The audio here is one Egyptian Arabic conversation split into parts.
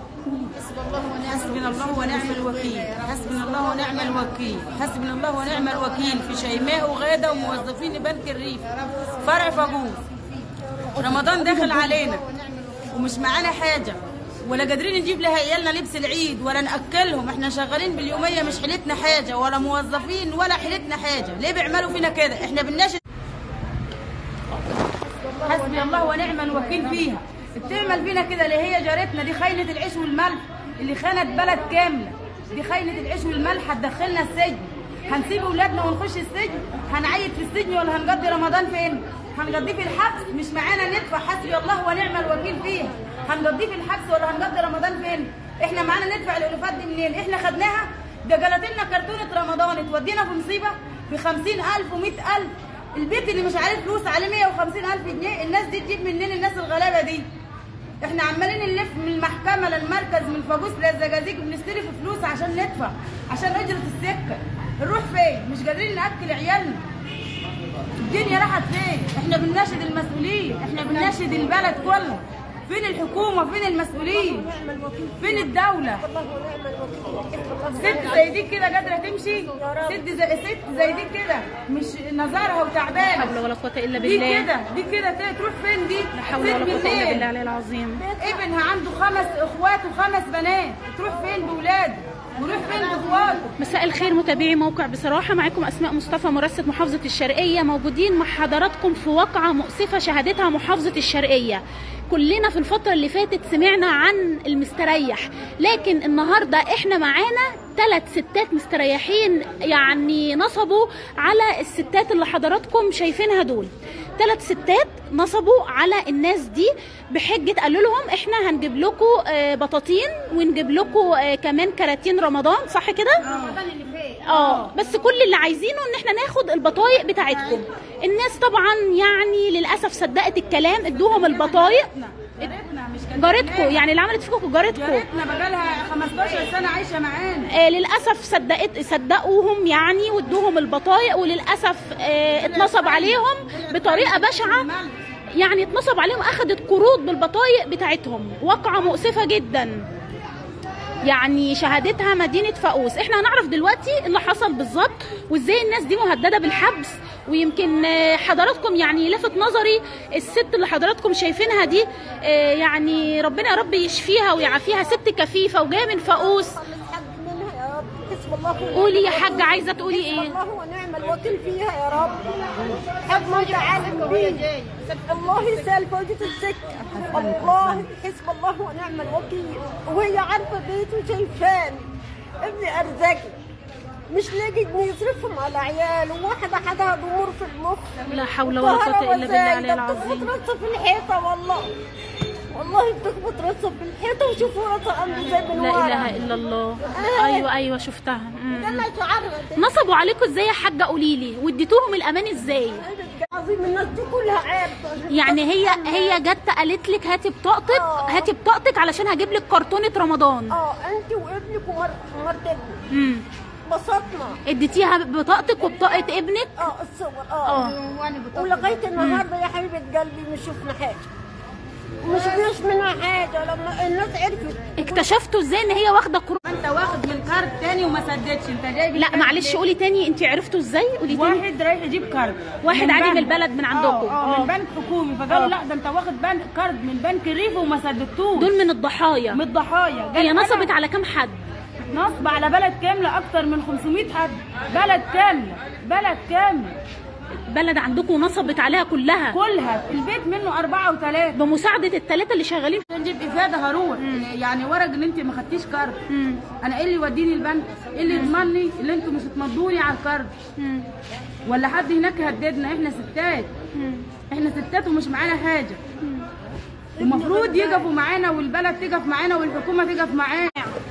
حسبنا الله ونعم الوكيل حسبنا الله ونعم الوكيل حسبنا الله ونعم الوكيل في شيماء وغاده وموظفين بنك الريف فرع فاجوز رمضان داخل علينا ومش معانا حاجه ولا قادرين نجيب لعيالنا لبس العيد ولا ناكلهم احنا شغالين باليوميه مش حيلتنا حاجه ولا موظفين ولا حيلتنا حاجه ليه بيعملوا فينا كده احنا بنناشد حسبي الله ونعم الوكيل فيها بتعمل فينا كده اللي هي جارتنا دي خاينة العيش والملح اللي خانت بلد كاملة دي خاينة العيش والملح هتدخلنا السجن هنسيب اولادنا ونخش السجن هنعيد في السجن ولا هنقضي رمضان فين هنقضيه في الحبس مش معانا ندفع حسبي الله ونعم الوكيل فيها هنقضيه في الحبس ولا هنقضي رمضان فين احنا معانا ندفع الالوفات دي منين احنا خدناها ده جالت لنا كرتونه رمضان تودينا في مصيبه ب 50000 و100000 البيت اللي مش عارف فلوس عليه 150000 جنيه الناس دي تجيب منين الناس الغلابه دي احنا عمالين نلف من المحكمه للمركز من فاجوس للزجاجيج بنستلف فلوس عشان ندفع عشان اجره السكه نروح فين مش قادرين ناكل عيالنا الدنيا راحت فين احنا بنناشد المسؤولين احنا بنناشد البلد كله فين الحكومه فين المسؤولين فين الدوله ست زي دي كده قادره تمشي ست زي ست زي دي كده مش نظرها وتعبانه حول ولا قوة إلا دي بالله كده دي كده ت- تروح فين دي لا حول ست ولا قوة إلا بالليل. بالله العلي العظيم ابنها عنده خمس اخوات وخمس بنات تروح فين باولاده ويروح فين باخواته مساء الخير متابعي موقع بصراحة معاكم أسماء مصطفى مرصد محافظة الشرقية موجودين مع حضراتكم في واقعة مؤسفة شهدتها محافظة الشرقية كلنا في الفترة اللي فاتت سمعنا عن المستريح لكن النهاردة احنا معانا ثلاث ستات مستريحين يعني نصبوا على الستات اللي حضراتكم شايفينها دول ثلاث ستات نصبوا على الناس دي بحجة قالوا لهم احنا هنجيب لكم آه، بطاطين ونجيب لكم آه، كمان كراتين رمضان صح كده؟ اه بس كل اللي عايزينه ان احنا ناخد البطايق بتاعتكم الناس طبعا يعني للاسف صدقت الكلام ادوهم البطايق جارتنا مش كانت جارتكم يعني اللي عملت فيكم جارتكم جارتنا بقالها 15 سنه عايشه معانا آه للاسف صدقت صدقوهم يعني وادوهم البطايق وللاسف آه اتنصب عليهم بطريقه بشعه يعني اتنصب عليهم اخذت قروض بالبطايق بتاعتهم واقعه مؤسفه جدا يعني شهادتها مدينة فاقوس احنا هنعرف دلوقتي اللي حصل بالظبط وازاي الناس دي مهددة بالحبس ويمكن آه، حضراتكم يعني لفت نظري الست اللي حضراتكم شايفينها دي آه، يعني ربنا يا رب يشفيها ويعافيها ست كفيفة وجاية من فاقوس الحق منها يا رب حسب الله ونعم قولي يا الوكيل. حاجة عايزة تقولي حسب ايه الله ونعم الوكيل فيها يا رب حب ما انت عالم بيه الله يسال فوجة السكة والله حسب الله ونعم الوكيل وهي عارفة بيته شايفاني ابني ارزقي مش لاقي جنيه يصرفهم على عياله واحدة حدها ضمور في المخ لا حول ولا قوة إلا بالله العلي بتخبط العظيم راسها في الحيطة والله والله بتخبط راسها في الحيطة وشوفوا راسها عاملة زي من لا ورا إله إلا الله أيوة أيوة شفتها مم. ده ما تعرف نصبوا عليكم ازاي يا حاجة قولي لي واديتوهم الأمان ازاي عظيم الناس دي كلها عارفه يعني هي هي جت قالت لك هاتي بطاقتك آه. هاتي بطاقتك علشان هجيب لك كرتونة رمضان اه انت وابنك ومر مرت ابنك امم بسطنا اديتيها بطاقتك وبطاقة ابنك اه الصور اه اه ولغايه النهارده يا حبيبه قلبي مش شفنا حاجه مش فيش منها حاجه لما الناس عرفت اكتشفتوا ازاي ان هي واخدة قروض انت واخد من كارت تاني وما سددش انت جايب لا الكارت معلش ليه؟ قولي تاني انت عرفتوا ازاي قولي تاني واحد رايح يجيب كارد واحد عادي بنك. من البلد من عندكم. اه, آه. آه من بنك حكومي فقالوا آه. لا ده انت واخد بنك كارد من بنك الريف وما سددتوش دول من الضحايا من الضحايا هي قال نصبت أنا على كام حد نصب على بلد كامله اكتر من 500 حد بلد كامله بلد كامله بلد عندكم نصبت عليها كلها كلها البيت منه أربعة وثلاثة بمساعدة الثلاثة اللي شغالين عشان نجيب افاده هروح يعني ورق ان انت ما خدتيش كارد مم. انا ايه اللي يوديني البنك ايه اللي يضمنني اللي انتوا مش هتمضوني على الكارد مم. ولا حد هناك هددنا احنا ستات مم. احنا ستات ومش معانا حاجه المفروض يقفوا معانا والبلد تقف معانا والحكومه تقف معانا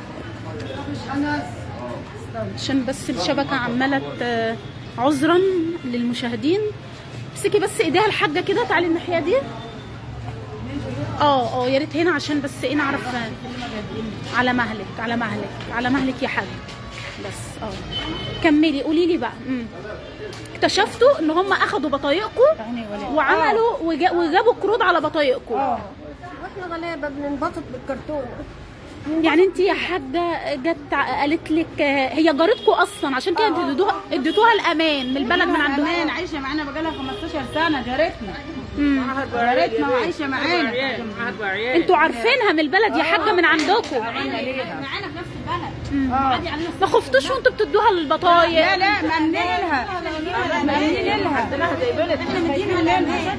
عشان بس الشبكة عمالة ت- عذرا للمشاهدين امسكي بس ايديها الحاجة كده تعالي الناحية دي اه اه يا ريت هنا عشان بس ايه نعرف على مهلك على مهلك على مهلك يا حاج بس اه كملي قولي لي بقى مم. اكتشفتوا ان هم اخدوا بطايقكم وعملوا وجا- وجابوا قروض على بطايقكم اه واحنا غلابه بننبسط بالكرتونه يعني انت يا حاجه جت قالت لك آه، هي جارتكم اصلا عشان كده انتوا اديتوها اديتوها الامان من البلد من عندهم عندنا عايشه معانا بقالها 15 سنه جارتنا جارتنا وعايشه معانا انتوا عارفينها من البلد يا حاجه من عندكم معانا في نفس البلد عادي علينا ما خفتوش وانتوا بتدوها البطايق لا لا مأمنين لها مأمنين لها احنا مدينها لها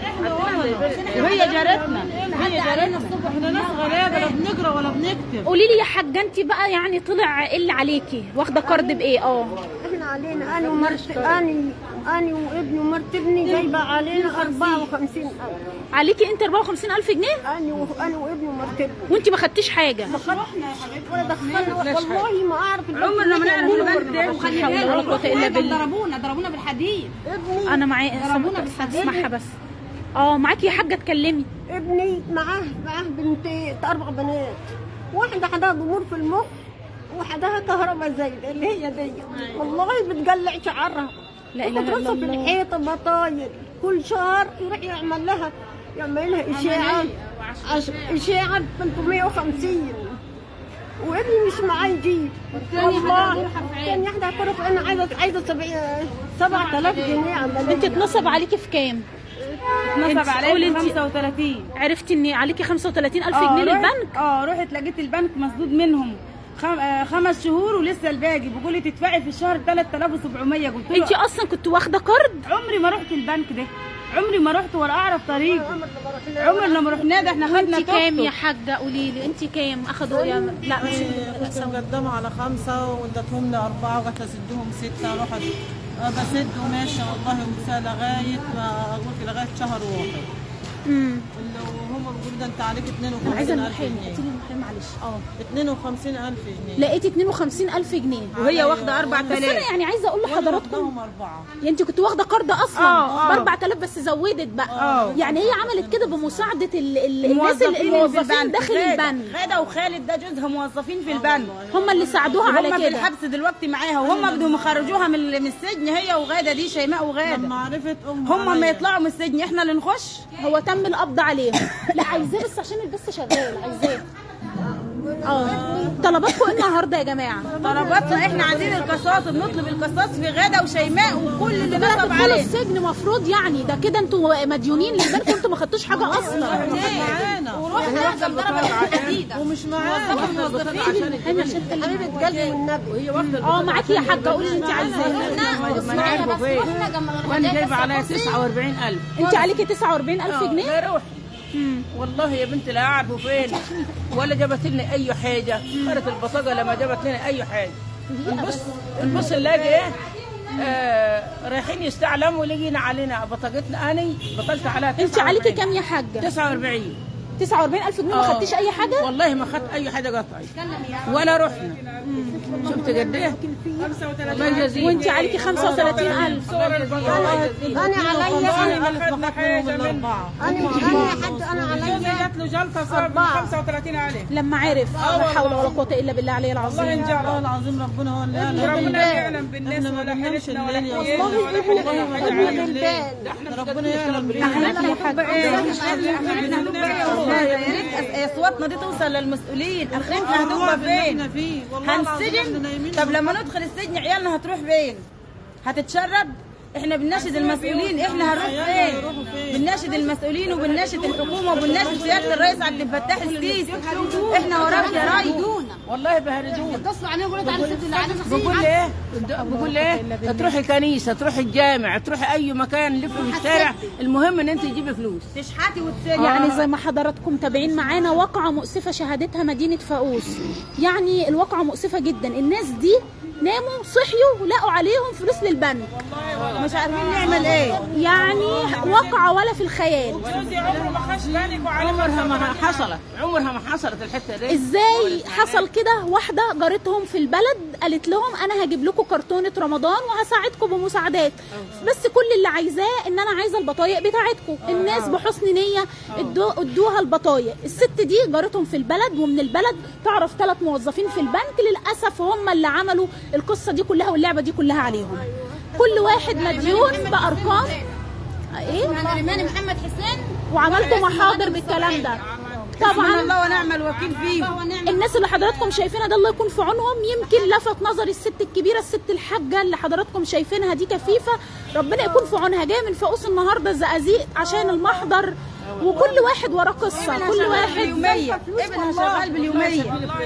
وهي جارتنا وهي جارتنا احنا ناس غلابه لا بنقرا ولا بنكتب قولي لي يا حاجه انت بقى يعني طلع ايه اللي عليكي واخده قرض بايه اه احنا علينا انا ومرت انا انا وابني ومرت ابني جايبه علينا 54000 عليكي انت 54000 جنيه انا و- انا وابني ومرت ابني وانت ما خدتيش حاجه ولا دخلنا والله ما اعرف البنك عمرنا ما مشي نعرف على البنك ده لا حول ولا قوه الا بالله ضربونا ضربونا بالحديد ابني انا معايا ضربونا بالحديد. اسمعها بس اه معاكي يا حاجه اتكلمي ابني معاه معاه بنتين اربع بنات واحده عندها ضمور في المخ وحدها كهرباء زايده اللي هي دي والله بتقلع شعرها لا إله إلا وترص في الله. الحيطه بطاير كل شهر يروح يعمل لها يعمل لها اشاعه عش... اشاعه ب 350 وابني مش معاه يجيب والله كان يحدى طرف انا عايزه عايزه 7000 جنيه عمليه انت اتنصب عليكي في كام نصب قولي عليا انت. 35 عرفتي ان عليكي 35000 آه، جنيه رحت- للبنك اه رحت لقيت البنك مسدود منهم خم... آه خمس شهور ولسه الباقي بيقول لي تدفعي في الشهر 3700 قلت له انت اصلا كنت واخده قرض عمري ما رحت البنك ده عمري ما رحت ولا اعرف طريقه عمرنا ما رحنا ده احنا خدنا انت كام توك يا حاجه قولي لي انت كام اخدوا يا لا مش كنت مقدمة على خمسة وادتهم لي أربعة وقت أسدهم ستة رحت آه، بسد وماشي والله ومسا لغاية ما أقول لك لغاية شهر واحد امم اللي وهم بيقولوا ده أنت عليك انا عايزه 52000 المحامي جنيه هاتي لي المحامي معلش اه 52000 جنيه لقيتي 52000 جنيه وهي واخده بس انا 4000 يعني عايزه اقول وأنا لحضراتكم واخداهم أربعة يعني انت كنت واخده قرض اصلا اه، ب اه. 4000 بس زودت بقى اه. يعني هي عملت كده بمساعده ال ال الناس ال- الموظفين داخل البنك خالد وخالد ده جوزها موظفين في البنك هم اللي ساعدوها على وهم في كده الحبس دلوقتي معاها وهم بدهم يخرجوها من من السجن هي وغاده دي شيماء لما وغاده عرفت أمها هم ما عليا. يطلعوا من السجن احنا اللي نخش هو تم القبض عليهم لا عايزاه بس عشان البث شغال عايزاه اه طلباتكم ايه النهارده يا جماعه طلباتنا احنا عايزين القصاص بنطلب القصاص في غاده وشيماء وكل اللي كده نصب هتدخلوا عليه السجن مفروض يعني ده كده انتوا مديونين للبنك وانتوا ما خدتوش حاجه اصلا معانا ورحنا نحصل ضربه بالحديده ومش معانا المحامي عشان تكلمي حبيبه قلبي والنبي اه معاكي يا حاجه قولي اللي انت عايزاه وانا جايبه عليها 49000 انت عليكي 49000 جنيه لا روح والله يا بنت لا اعرفوا فين ولا جابت لنا اي حاجه قالت البطاقه لما جابت لنا اي حاجه نبص نبص نلاقي ايه آه رايحين يستعلموا لقينا علينا بطاقتنا اني بطلت عليها انت عليكي 49. كام يا حاجه 49 49000 جنيه ما آه. خدتيش اي حاجه والله ما خدت اي حاجه قطعي ولا رحنا شفت قد ايه الله يجازيك وانت عليكي 35000 انا عليا أنا اللي فقدتهم من الأربعة انا انا حد انا عليا جات له جلطه صار ب 35000 لما عرف لا حول ولا قوه الا بالله العلي العظيم والله العظيم ربنا هو اللي قال ربنا يعلم بالناس احنا ما ولا بننامش حيلتنا ولا الليل يا حيلتنا أستاذ. ولا والله ما حاجة بننام علينا. الليل ربنا يعلم بيه عليكي يا حاجه والله يا ريت اصواتنا دي توصل للمسؤولين اخرتنا هتبقى فين احنا فيه والله العظيم احنا هنسجن نايمين طب لما ندخل السجن عيالنا هتروح فين هتتشرد احنا بنناشد المسؤولين احنا هنروح فين بنناشد المسؤولين وبنناشد الحكومه وبنناشد سياده الرئيس عبد الفتاح السيسي احنا وراك يا ريس والله بهرجونا اتصلوا علينا وقولوا تعالوا سدوا اللي علينا بقول ايه بقول ايه تروح الكنيسه تروح الجامع تروح اي مكان لف في الشارع المهم ان انت تجيبي فلوس تشحتي وتسجن يعني زي ما حضراتكم متابعين معانا واقعة مؤسفة شهادتها مدينة فاقوس يعني الواقعة مؤسفة جدا الناس دي ناموا صحيوا لقوا عليهم فلوس للبنك مش عارفين نعمل ايه يعني واقعة ولا في الخيال عمرها ما حصلت عمرها ما حصلت الحته دي ازاي حصل كده واحده جارتهم في البلد قالت لهم انا هجيب لكم كرتونه رمضان وهساعدكم بمساعدات بس كل اللي عايزاه ان انا عايزه البطايق بتاعتكم الناس بحسن نيه ادو- ادوها البطايق الست دي جارتهم في البلد ومن البلد تعرف ثلاث موظفين في البنك للاسف هم اللي عملوا القصه دي كلها واللعبه دي كلها عليهم كل واحد مديون بارقام ايه انا ريماني محمد حسين وعملتوا محاضر بالكلام ده حسبنا طبعا الله ونعم الوكيل فيهم الناس اللي حضراتكم شايفينها ده الله يكون في عونهم يمكن لفت نظري الست الكبيره الست الحاجه اللي حضراتكم شايفينها دي كفيفه ربنا يكون في عونها جايه من فاقوس النهارده الزقازيق عشان المحضر وكل واحد وراه قصه كل واحد باليوميه ابنها شغال باليوميه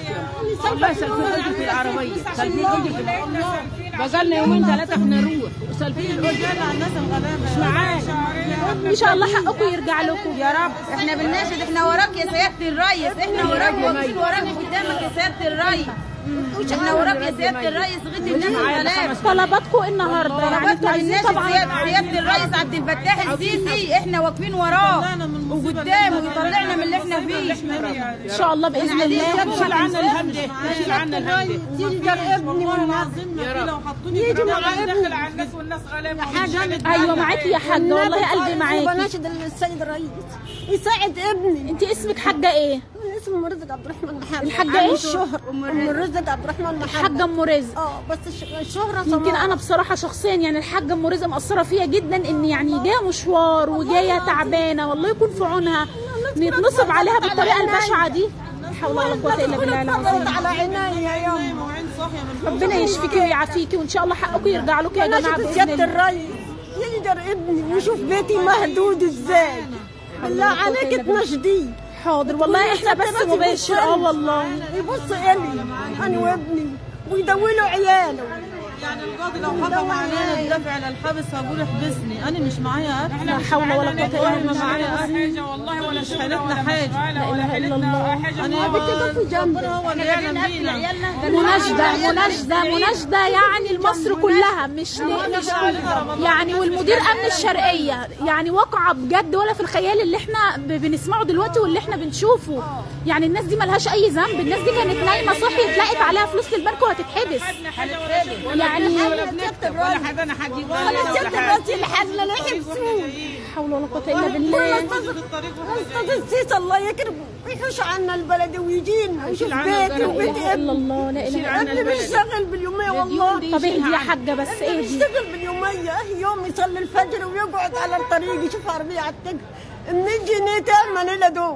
والله سالفين اجر في العربيه سالفين اجر في بقالنا يومين ثلاثه بنروح وسالفين الاجر على الناس الغلابه مش معانا ان شاء الله حقكم يرجع لكم يا رب احنا بنناشد احنا وراك يا سياده الريس احنا وراك واقفين وراك قدامك يا سياده الريس احنا وراك يا سياده الريس غير الناس الغلابه طلباتكم النهارده يعني انتوا طلباتنا عايزين بالناس طبعا سيادة سيادة الرئيس عبد الفتاح السيسي احنا واقفين وراه وقدامه ويطلعنا من اللي احنا فيه ان شاء الله باذن الله شيل عنا الهم ده شيل عنا الهم ده يقدر ابني والله من العظيم ما في لو حطوني يجي مع داخل على الناس والناس غلابه ايوه معاكي يا حاجه والله قلبي معاكي بناشد السيد الرئيس يساعد ابني انت اسمك حاجه ايه أنا اسمي ام رزق عبد الرحمن محمد الحاجة إيه؟ الشهر ام رزق عبد الرحمن محمد حاجه ام رزق اه بس الش- الشهرة يمكن سماء. انا بصراحه شخصيا يعني الحاجه ام رزق مأثره فيا جدا ان يعني جايه مشوار وجايه تعبانه والله يكون في عونها نتنصب عليها بالطريقه البشعه دي لا حول ولا قوه الا بالله العظيم على عيني يا يوم وعين صاحيه من ربنا يشفيكي ويعافيكي وان شاء الله حقكم يرجع لكم يا جماعه بناشد باذن سيادة الله الرئيس يقدر ابني ويشوف بيتي مهدود ازاي بالله عليك تناشديه حاضر والله احنا بس مباشر اه والله يبص الي انا وابني ويدولوا عياله يعني القاضي لو حكم علينا الدفع للحبس هقول احبسني انا مش معايا اكل لا حول ولا قوه الا والله ما بالله معايا حاجه والله ولا مش حالتنا حاجه لا اله الا الله انا ربنا هو اللي يعلم بينا مناشده مناشده مناشده يعني لمصر كلها مش ل- مش يعني والمدير امن الشرقيه يعني واقعه بجد ولا في الخيال اللي احنا ب- بنسمعه دلوقتي واللي احنا بنشوفه يعني الناس دي ملهاش اي ذنب الناس دي كانت نايمه صحيت لقت عليها فلوس للبنك وهتتحبس يعني ولا بنكتب ولا حاجه انا حد يقول انا لنا ولا سيادة حاجه الرئيس اللي لا يحبسوه حول ولا قوه الا بالله استاذ السيس الله يكرمه ويحوش عنا البلد ويجينا ويشوف عنا بيتي البلد. وبيت الا ابني الله لا اله الا الله ابني بيشتغل باليومية والله طب اهدي يا حاجه بس ابني اهدي بيشتغل باليومية يوم يصلي الفجر ويقعد على الطريق يشوف عربية على التك من جنيه تعمل إلى دول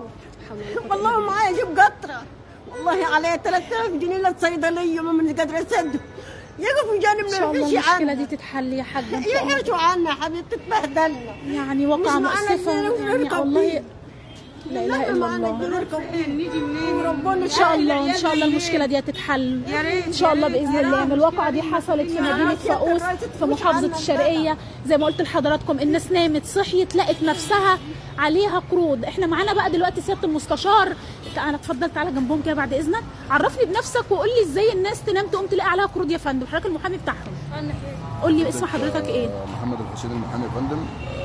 والله معايا يجيب قطرة والله عليا 3000 جنيه للصيدلية ما من قادرة أسده يقفوا جانب ان شاء الله يحوشوا المشكله عنا دي تتحل يا حاجه ان شاء الله يحوشوا عنا حبيبتي تبهدلنا يعني واقعه مش معانا مؤسفه جنيه يعني ونركب والله فيه. لا اله الا معانا الله جنيه نركب فيه. نيجي منين وربنا ان شاء الله ان شاء الله المشكله دي هتتحل ان شاء الله باذن الله يعني الواقعه دي حصلت في مدينه فاقوس في محافظه الشرقيه زي ما قلت لحضراتكم الناس نامت صحيت لقت نفسها عليها قروض احنا معانا بقى دلوقتي سياده المستشار انا اتفضل تعالى جنبهم كده بعد اذنك عرفني بنفسك وقول لي ازاي الناس تنام تقوم تلاقي عليها قروض يا فندم حضرتك المحامي بتاعهم قول لي اسم حضرتك ايه محمد الحسين المحامي يا فندم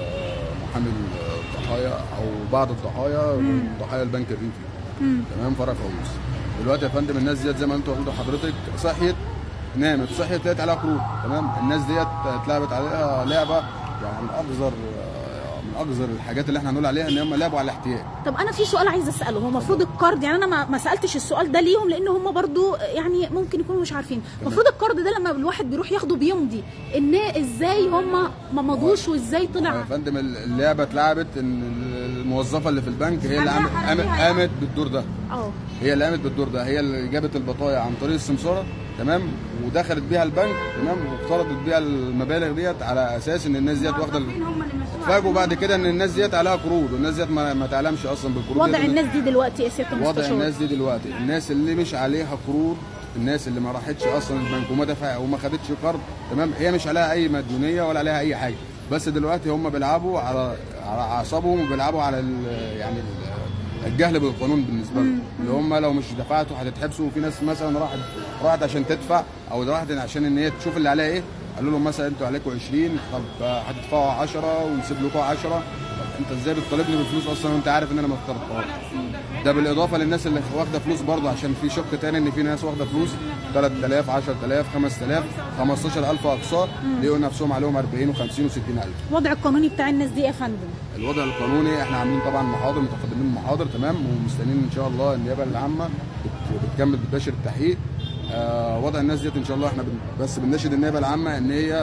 آه، محامي الضحايا او بعض الضحايا من ضحايا البنك الريفي تمام فرع فوز دلوقتي يا فندم الناس ديت زي ما انتوا قلتوا حضرتك صحيت نامت صحيت لقيت عليها قروض تمام الناس ديت اتلعبت عليها لعبه يعني من اقذر آه، من اقذر الحاجات اللي احنا هنقول عليها ان هم لعبوا على الاحتياج طب انا في سؤال عايزه اساله هو المفروض القرض يعني انا ما, ما سالتش السؤال ده ليهم لان هم برضو يعني ممكن يكونوا مش عارفين المفروض القرض ده لما الواحد بيروح ياخده بيمضي ان ازاي هم ما مضوش وازاي يا طلع فندم اللعبه اتلعبت ان الموظفه اللي في البنك هي اللي عملت- قامت قامت بالدور ده اه هي اللي قامت بالدور ده هي اللي جابت البطايع عن طريق السمساره تمام ودخلت بيها البنك تمام واقترضت بيها المبالغ ديت على اساس ان الناس ديت واخده ال- اتفاجئوا بعد كده ان الناس ديت عليها قروض والناس ديت ما, ما تعلمش اصلا بالقروض وضع ديت. الناس دي دلوقتي يا سياده وضع المستشار الناس دي دلوقتي الناس اللي مش عليها قروض الناس اللي ما راحتش اصلا البنك وما دفع وما خدتش قرض تمام هي مش عليها اي مديونيه ولا عليها اي حاجه بس دلوقتي هم بيلعبوا على على اعصابهم وبيلعبوا على ال- يعني ال- الجهل بالقانون بالنسبه لهم اللي هم لو مش دفعتوا هتتحبسوا وفي ناس مثلا راحت راحت عشان تدفع او راحت عشان ان هي تشوف اللي عليها ايه قالوا لهم مثلا انتوا عليكم 20 طب هتدفعوا 10 ونسيب لكم 10 طب انت ازاي بتطالبني بالفلوس اصلا وانت عارف ان انا ما افترضتهاش ده بالاضافه للناس اللي واخده فلوس برضه عشان في شق تاني ان في ناس واخده فلوس 3000 10000 5000 15000 اقساط لقوا نفسهم عليهم 40 و50 و60000 الوضع القانوني بتاع الناس دي يا فندم الوضع القانوني احنا عاملين طبعا محاضر متقدمين محاضر تمام ومستنيين ان شاء الله النيابه العامه بت- بتكمل بتباشر التحقيق آه وضع الناس ديت ان شاء الله احنا بن- بس بنناشد النيابه العامه ان هي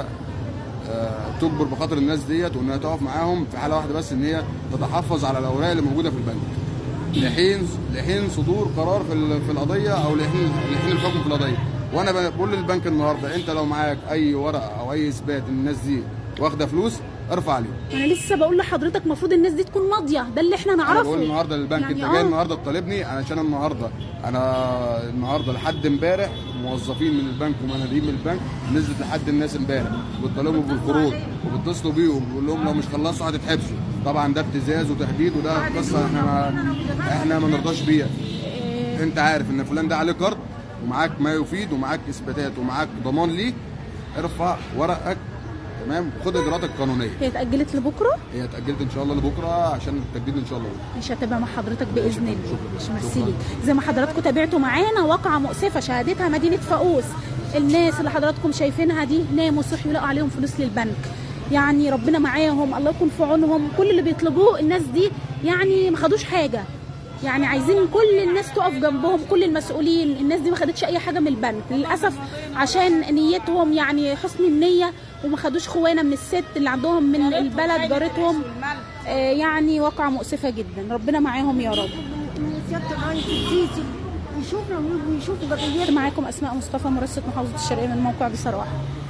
آه تجبر بخاطر الناس ديت وانها تقف معاهم في حاله واحده بس ان هي تتحفظ على الاوراق اللي موجوده في البنك لحين لحين صدور قرار في ال- في القضيه او لحين لحين الحكم في القضيه وانا بقول للبنك النهارده انت لو معاك اي ورقه او اي اثبات ان الناس دي واخده فلوس ارفع عليهم انا لسه بقول لحضرتك المفروض الناس دي تكون ماضيه ده اللي احنا انا نعرفه بقول النهارده للبنك يعني انت آه. جاي النهارده تطالبني علشان النهارده انا النهارده لحد امبارح موظفين من البنك ومناديب من البنك نزلت لحد الناس امبارح وبتطالبهم بالقروض وبتصلوا بيهم بيقول لهم لو مش خلصوا هتتحبسوا طبعا ده ابتزاز وتهديد وده قصه احنا ما احنا ما نرضاش بيها انت عارف ان فلان ده عليه قرض ومعاك ما يفيد ومعاك اثباتات ومعاك ضمان ليه ارفع ورقك تمام خد اجراءاتك القانونيه هي اتاجلت لبكره هي اتاجلت ان شاء الله لبكره عشان التجديد ان شاء الله مش هتبقى مع حضرتك باذن الله شكراً. مش ميرسي شكراً. ليك زي ما حضراتكم تابعتوا معانا واقعه مؤسفه شهادتها مدينه فاقوس الناس اللي حضراتكم شايفينها دي ناموا صحيوا لقوا عليهم فلوس للبنك يعني ربنا معاهم الله يكون في عونهم كل اللي بيطلبوه الناس دي يعني ما خدوش حاجه يعني عايزين كل الناس تقف جنبهم كل المسؤولين الناس دي ما خدتش اي حاجه من البنك للاسف عشان نيتهم يعني حسن النيه وما خدوش خوانه من الست اللي عندهم من البلد جارتهم آه، يعني واقعة مؤسفة جدا ربنا معاهم يا رب سياده الرئيس السيسي يشوفنا ويشوفوا قضيتنا معاكم أسماء مصطفى مرصد محافظة الشرقية من موقع بصراحة